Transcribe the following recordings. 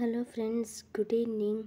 Hello friends good evening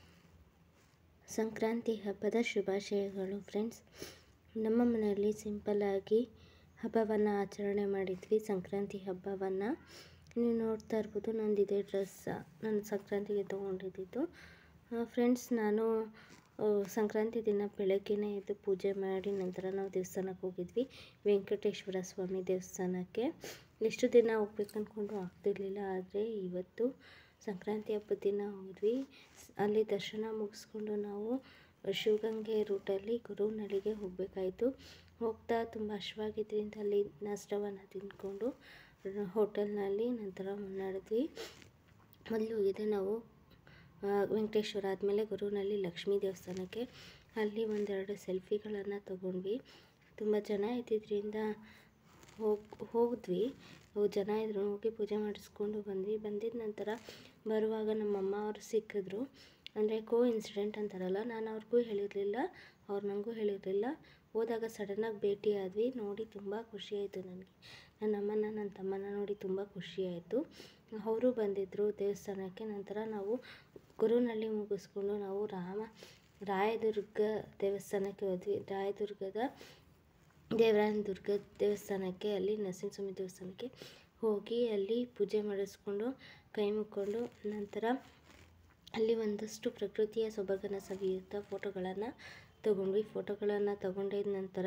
Sankranti ಹಬ್ಬದ ಶುಭಾಶಯಗಳು friends ನಮ್ಮ ಮನೆಯಲ್ಲಿ ಸಿಂಪಲ್ಲಾಗಿ ಹಬ್ಬವನ್ನು ಆಚರಣೆ ಮಾಡಿದ್ವಿ ಸಂಕ್ರಾಂತಿ ಹಬ್ಬವನ್ನು ನೀವು ನೋಡ್ತಾ ಇರ್ಬೋದು ನಂದು ಇದೇ ಡ್ರೆಸ್ ನಾನು ಸಂಕ್ರಾಂತಿಗೆ ತೊಗೊಂಡಿದ್ದು ಫ್ರೆಂಡ್ಸ್ ನಾನು ಆ, ಸಂಕ್ರಾಂತಿ ದಿನ ಬೆಳಗ್ಗೆನೇ ಎದ್ದು ಪೂಜೆ ಮಾಡಿ ನಂತರ ನಾವು ದೇವಸ್ಥಾನಕ್ಕೆ ಹೋಗಿದ್ವಿ ವೆಂಕಟೇಶ್ವರ ಸ್ವಾಮಿ ದೇವಸ್ಥಾನಕ್ಕೆ ಎಷ್ಟು ದಿನ ಹೋಗ್ಬೇಕು ಅಂದ್ಕೊಂಡು ಆಗ್ತಿರ್ಲಿಲ್ಲ ಆದರೆ ಇವತ್ತು ಸಂಕ್ರಾಂತಿ ಹಬ್ಬದ ದಿನ ಹೋದ್ವಿ ಸ್- ಅಲ್ಲಿ ದರ್ಶನ ಮುಗಿಸ್ಕೊಂಡು ನಾವು ಶಿವಗಂಗೆ ರೂಟಲ್ಲಿ ಗುರುನಳ್ಳಿಗೆ ಹೋಗಬೇಕಾಯಿತು ಹೋಗ್ತಾ ತುಂಬ ಹಶ್ವಾಗಿದ್ದರಿಂದ ಅಲ್ಲಿ ನಾಷ್ಟವನ್ನು ತಿಂದ್ಕೊಂಡು ಹೋಟೆಲ್ನಲ್ಲಿ ನಂತರ ಮುನ್ನಡೆದ್ವಿ ಮೊದಲು ಹೋಗಿದ್ದೆ ನಾವು ಆ, ವೆಂಕಟೇಶ್ವರ ಆದಮೇಲೆ ಗುರುನಲ್ಲಿ ಲಕ್ಷ್ಮೀ ದೇವಸ್ಥಾನಕ್ಕೆ ಅಲ್ಲಿ ಒಂದೆರಡು ಸೆಲ್ಫಿಗಳನ್ನು ತಗೊಂಡ್ವಿ ತುಂಬ ಜನ ಇದ್ದಿದ್ದರಿಂದ ಹೋಗಿ ಹೋದ್ವಿ ಅವ್ರು ಜನ ಇದ್ರು ಹೋಗಿ ಪೂಜೆ ಮಾಡಿಸ್ಕೊಂಡು ಬಂದ್ವಿ ಬಂದಿದ ನಂತರ ಬರುವಾಗ ನಮ್ಮಮ್ಮ ಅವರು ಸಿಕ್ಕಿದ್ರು ಅಂದರೆ ಕೋ ಇನ್ಸಿಡೆಂಟ್ ಅಂತಾರಲ್ಲ ನಾನು ಅವ್ರಿಗೂ ಹೇಳಿರಲಿಲ್ಲ ಅವ್ರು ನನಗೂ ಹೇಳಿರಲಿಲ್ಲ ಹೋದಾಗ ಸಡನ್ನಾಗಿ ಭೇಟಿ ಆದ್ವಿ ನೋಡಿ ತುಂಬ ಖುಷಿ ಆಯಿತು ನನಗೆ ನನ್ನ ಅಮ್ಮನ ನನ್ನ ತಮ್ಮನ ನೋಡಿ ತುಂಬ ಖುಷಿ ಆಯಿತು ಅವರು ಬಂದಿದ್ದರು ದೇವಸ್ಥಾನಕ್ಕೆ ನಂತರ ನಾವು ಗುರುನಳ್ಳಿ ಮುಗಿಸ್ಕೊಂಡು ನಾವು ರಾಮ ರಾಯದುರ್ಗ ದೇವಸ್ಥಾನಕ್ಕೆ ಹೋದ್ವಿ ರಾಯದುರ್ಗದ ದೇವರಾಯನ ದುರ್ಗ ದೇವಸ್ಥಾನಕ್ಕೆ ಅಲ್ಲಿ ನರಸಿಂಹಸ್ವಾಮಿ ದೇವಸ್ಥಾನಕ್ಕೆ ಹೋಗಿ ಅಲ್ಲಿ ಪೂಜೆ ಮಾಡಿಸ್ಕೊಂಡು ಕೈ ಮುಕ್ಕೊಂಡು ನಂತರ ಅಲ್ಲಿ ಒಂದಷ್ಟು ಪ್ರಕೃತಿಯ ಸೊಬಗನ್ನು ಸವಿಯುತ್ತಾ ಫೋಟೋಗಳನ್ನು ತಗೊಂಡ್ವಿ ಫೋಟೋಗಳನ್ನು ತಗೊಂಡಿದ ನಂತರ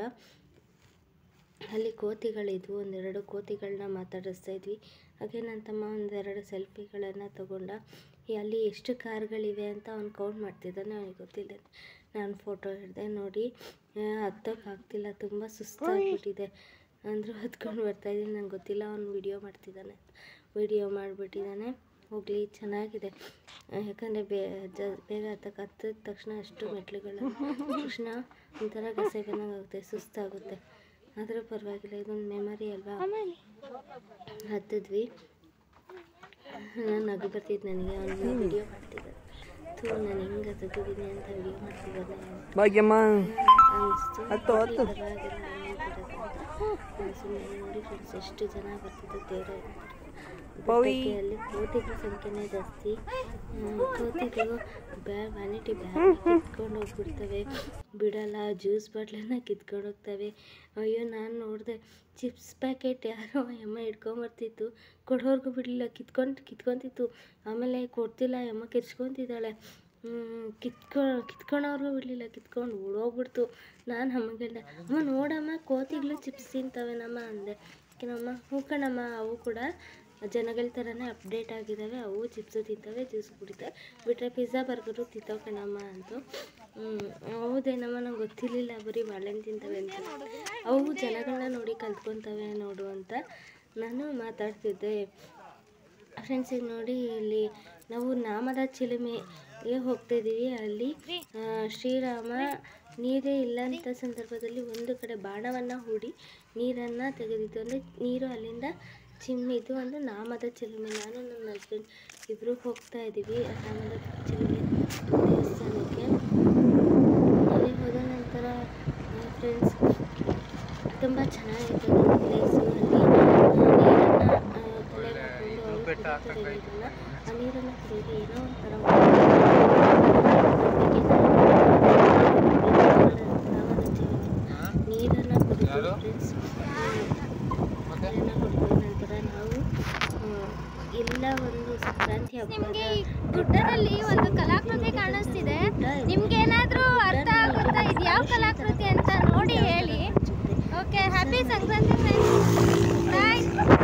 ಅಲ್ಲಿ ಕೋತಿಗಳಿದ್ವು ಒಂದೆರಡು ಕೋತಿಗಳನ್ನ ಮಾತಾಡಿಸ್ತಾ ಇದ್ವಿ ಹಾಗೆ ನನ್ನ ತಮ್ಮ ಒಂದೆರಡು ಸೆಲ್ಫಿಗಳನ್ನು ತಗೊಂಡ ಈ ಅಲ್ಲಿ ಎಷ್ಟು ಕಾರ್ಗಳಿವೆ ಅಂತ ಅವ್ನು ಕೌಂಟ್ ಮಾಡ್ತಿದ್ದಾನೆ ಅವನಿಗೆ ಗೊತ್ತಿಲ್ಲ ನಾನು ಫೋಟೋ ಹಿಡಿದೆ ನೋಡಿ ಹತ್ತೋಕ್ಕಾಗ್ತಿಲ್ಲ ತುಂಬ ಸುಸ್ತಾಗ್ಬಿಟ್ಟಿದೆ ಅಂದರೂ ಹತ್ಕೊಂಡು ಬರ್ತಾಯಿದ್ದೀನಿ ನಂಗೆ ಗೊತ್ತಿಲ್ಲ ಅವ್ನು ವಿಡಿಯೋ ಮಾಡ್ತಿದ್ದಾನೆ ವಿಡಿಯೋ ಮಾಡಿಬಿಟ್ಟಿದ್ದಾನೆ ಹೋಗಲಿ ಚೆನ್ನಾಗಿದೆ ಆ, ಯಾಕಂದರೆ ಬೇ ಜ ಬೇಗ ಹತ್ತಕ್ಕೆ ಹತ್ತಿದ ತಕ್ಷಣ ಅಷ್ಟು ಮೆಟ್ಲುಗಳು ತಕ್ಷಣ ಒಂಥರ ಗಸೆ ಬಂದಂಗೆ ಆಗುತ್ತೆ ಸುಸ್ತಾಗುತ್ತೆ ಆದರೂ ಪರವಾಗಿಲ್ಲ ಇದೊಂದು ಮೆಮರಿ ಅಲ್ವಾ ಹತ್ತಿದ್ವಿ ನಾನು ನಗು ಬರ್ತಿದ್ದು ನನಗೆ ಅವನು ವಿಡಿಯೋ ಮಾಡ್ತಿದ್ದೆ ಥೂ ನಾನು ಹೆಂಗೆ ಹತ್ತಿದ್ದೀನಿ ಅಂತ ವಿಡಿಯೋ ಮಾಡ್ತಿದ್ದಾನೆ ಭಾಗ್ಯಮ್ಮ ಅನಿಸ್ತು ಹತ್ತು, ಹತ್ತು. ಸುಮ್ಮನೆ ನೋಡಿ ಫ್ರೆಂಡ್ಸ್ ಎಷ್ಟು ಜನ ಬರ್ತಿದ್ದು ದೇವರ ಪವಿ. ಅಲ್ಲಿ ಕೋತಿಗಳ ಸಂಖ್ಯೆನೇ ಜಾಸ್ತಿ ಹ್ಮ್, ಕೋತಿಗಳು ಬ್ಯಾ ವ್ಯಾನಿಟಿ ಬ್ಯಾಗ್ ಕಿತ್ಕೊಂಡು ಹೋಗ್ಬಿಡ್ತವೆ ಬಿಡಲ್ಲ ಜ್ಯೂಸ್ ಬಾಟ್ಲನ್ನ ಕಿತ್ಕೊಂಡು ಹೋಗ್ತವೆ ಅಯ್ಯೋ ನಾನು ನೋಡಿದೆ ಚಿಪ್ಸ್ ಪ್ಯಾಕೆಟ್ ಯಾರೋ ಅಮ್ಮ ಹಿಡ್ಕೊಂಬರ್ತಿತ್ತು ಕೊಡೋರ್ಗೂ ಬಿಡಲಿಲ್ಲ ಕಿತ್ಕೊಂಡು ಕಿತ್ಕೊತಿತ್ತು ಆಮೇಲೆ ಕೊಡ್ತಿಲ್ಲ ಅಮ್ಮ ಕಿರ್ಚ್ಕೊತಿದ್ದಾಳೆ ಕಿತ್ಕೊ ಕಿತ್ಕೊಳೋರ್ಗೂ ಬಿಡಲಿಲ್ಲ ಕಿತ್ಕೊಂಡು ಓಡೋಗ್ಬಿಡ್ತು ನಾನು ಅಮ್ಮಗೆ ಹೇಳ್ದೆ ಅಮ್ಮ ನೋಡಮ್ಮ ಕೋತಿಗಳು ಚಿಪ್ಸ್ ತಿಂತವೇನಮ್ಮ ಅಂದೆ ನಮ್ಮ ಹ್ಞೂ ಕಣಮ್ಮ ಅವು ಕೂಡ ಜನಗಳ ಥರನೇ ಅಪ್ಡೇಟ್ ಆಗಿದ್ದಾವೆ ಅವು ಚಿಪ್ಸು ತಿಂತವೆ ಜ್ಯೂಸ್ ಕುಡಿತವೆ ಬಿಟ್ಟರೆ ಪಿಜ್ಜಾ ಬರ್ಗರು ತಿಂತಾವೆ ಕಣಮ್ಮ ಅಂತು ಹ್ಮ್, ಹೌದೇನಮ್ಮ ನಂಗೆ ಗೊತ್ತಿರಲಿಲ್ಲ ಬರೀ ಬಾಳೆಹಣ್ಣು ತಿಂತವೆ ಅಂತ ಅವು ಜನಗಳನ್ನ ನೋಡಿ ಕಲ್ತ್ಕೊತವೆ ನೋಡು ಅಂತ ನಾನು ಮಾತಾಡ್ತಿದ್ದೆ ಫ್ರೆಂಡ್ಸ್ ಈಗ ನೋಡಿ ಇಲ್ಲಿ ನಾವು ನಾಮದ ಚಿಲುಮೆಗೆ ಹೋಗ್ತಾ ಇದ್ದೀವಿ ಅಲ್ಲಿ ಆ, ಶ್ರೀರಾಮ ನೀರೇ ಇಲ್ಲಂಥ ಸಂದರ್ಭದಲ್ಲಿ ಒಂದು ಕಡೆ ಬಾಣವನ್ನು ಹೂಡಿ ನೀರನ್ನು ತೆಗೆದಿದ್ದು ಅಂದರೆ ನೀರು ಅಲ್ಲಿಂದ ಚಿಮ್ಮಿದ್ದು ಒಂದು ನಾಮದ ಚಿಲುಮೆ ನಾನು ನನ್ನ ಹಸ್ಬೆಂಡ್ ಇಬ್ಬರು ಹೋಗ್ತಾ ಇದ್ದೀವಿ ಆ ನಾಮದ ಚಿಲುಮೆ ದೇವಸ್ಥಾನಕ್ಕೆ ಅಲ್ಲಿ ಹೋದ ನಂತರ ಫ್ರೆಂಡ್ಸ್ ತುಂಬ ಚೆನ್ನಾಗಿತ್ತು ನನ್ನ ಪ್ಲೇಸು ಅಲ್ಲಿ ನೀರನ್ನು ತಲೆಗೆ ಹಾಕೊಂಡು ಅವರು ಕುಡಿತಾರೆ ನೀರನ್ನು ಆ ನೀರನ್ನು ಕುಡಿಯೋದು ಏನೋ ಒಂಥರ ನೀರನ್ನು ಕುಡಿದು ಫ್ರೆಂಡ್ಸ್ ನೀರನ್ನು ಕುಡಿದ ನಂತರ ನಾವು ಆ, ಎಲ್ಲ ಒಂದು ಸಂಕ್ರಾಂತಿ ಹಬ್ಬದ ಗುಡ್ಡದಲ್ಲಿ ಒಂದು ಕಲಾಕೃತಿ ಕಾಣಿಸ್ತಿದೆ ನಿಮ್ಗೆ ಏನಾದ್ರೂ ಅರ್ಥ ಆಗುತ್ತಾ ಇದು ಯಾವ ಕಲಾಕೃತಿ ಅಂತ ನೋಡಿ ಹೇಳಿ okay happy Sankranti friends bye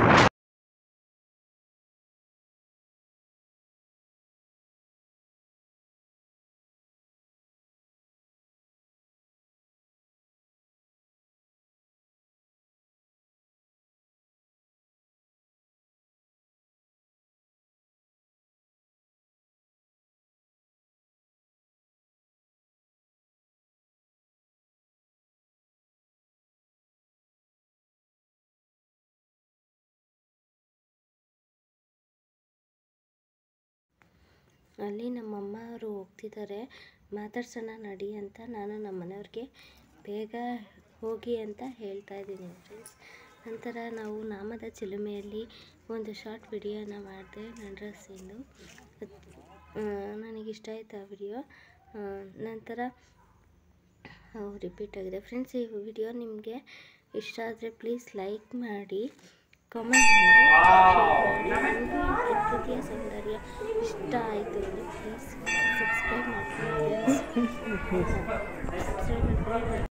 ಅಲ್ಲಿ ನಮ್ಮಮ್ಮ ಅವರು ಹೋಗ್ತಿದ್ದಾರೆ ಮಾತಾಡ್ಸೋಣ ನಡಿ ಅಂತ ನಾನು ನಮ್ಮ ಮನೆಯವ್ರಿಗೆ ಬೇಗ ಹೋಗಿ ಅಂತ ಹೇಳ್ತಾ ಇದ್ದೀನಿ ಫ್ರೆಂಡ್ಸ್ ನಂತರ ನಾವು ನಾಮದ ಚಿಲುಮೆಯಲ್ಲಿ ಒಂದು ಶಾರ್ಟ್ ವಿಡಿಯೋನ ಮಾಡಿದೆ ನನ್ನ ಡ್ರೆಸ್ಸಿಂದು ನನಗಿಷ್ಟ ಆಯಿತು ಆ ವಿಡಿಯೋ ನಂತರ ರಿಪೀಟ್ ಆಗಿದೆ ಫ್ರೆಂಡ್ಸ್ ಈ ವಿಡಿಯೋ ನಿಮಗೆ ಇಷ್ಟ ಆದರೆ ಪ್ಲೀಸ್ ಲೈಕ್ ಮಾಡಿ ಕಾಮೆಂಟ್ ಮಾಡಿ share ಮಾಡಿ ನಿಮಗೂ ಈ ಪ್ರಕೃತಿಯ ಸೌಂದರ್ಯ ಇಷ್ಟ ಆಯಿತು ಅಂದರೆ ಪ್ಲೀಸ್ ಸಬ್ಸ್ಕ್ರೈಬ್ ಮಾಡ್ಕೊಳ್ಳಿ ಫ್ರೆಂಡ್ಸ್ ಸಬ್ಸ್ಕ್ರೈಬ್ ಮಾಡ್ಕೊಳ್ಳಿ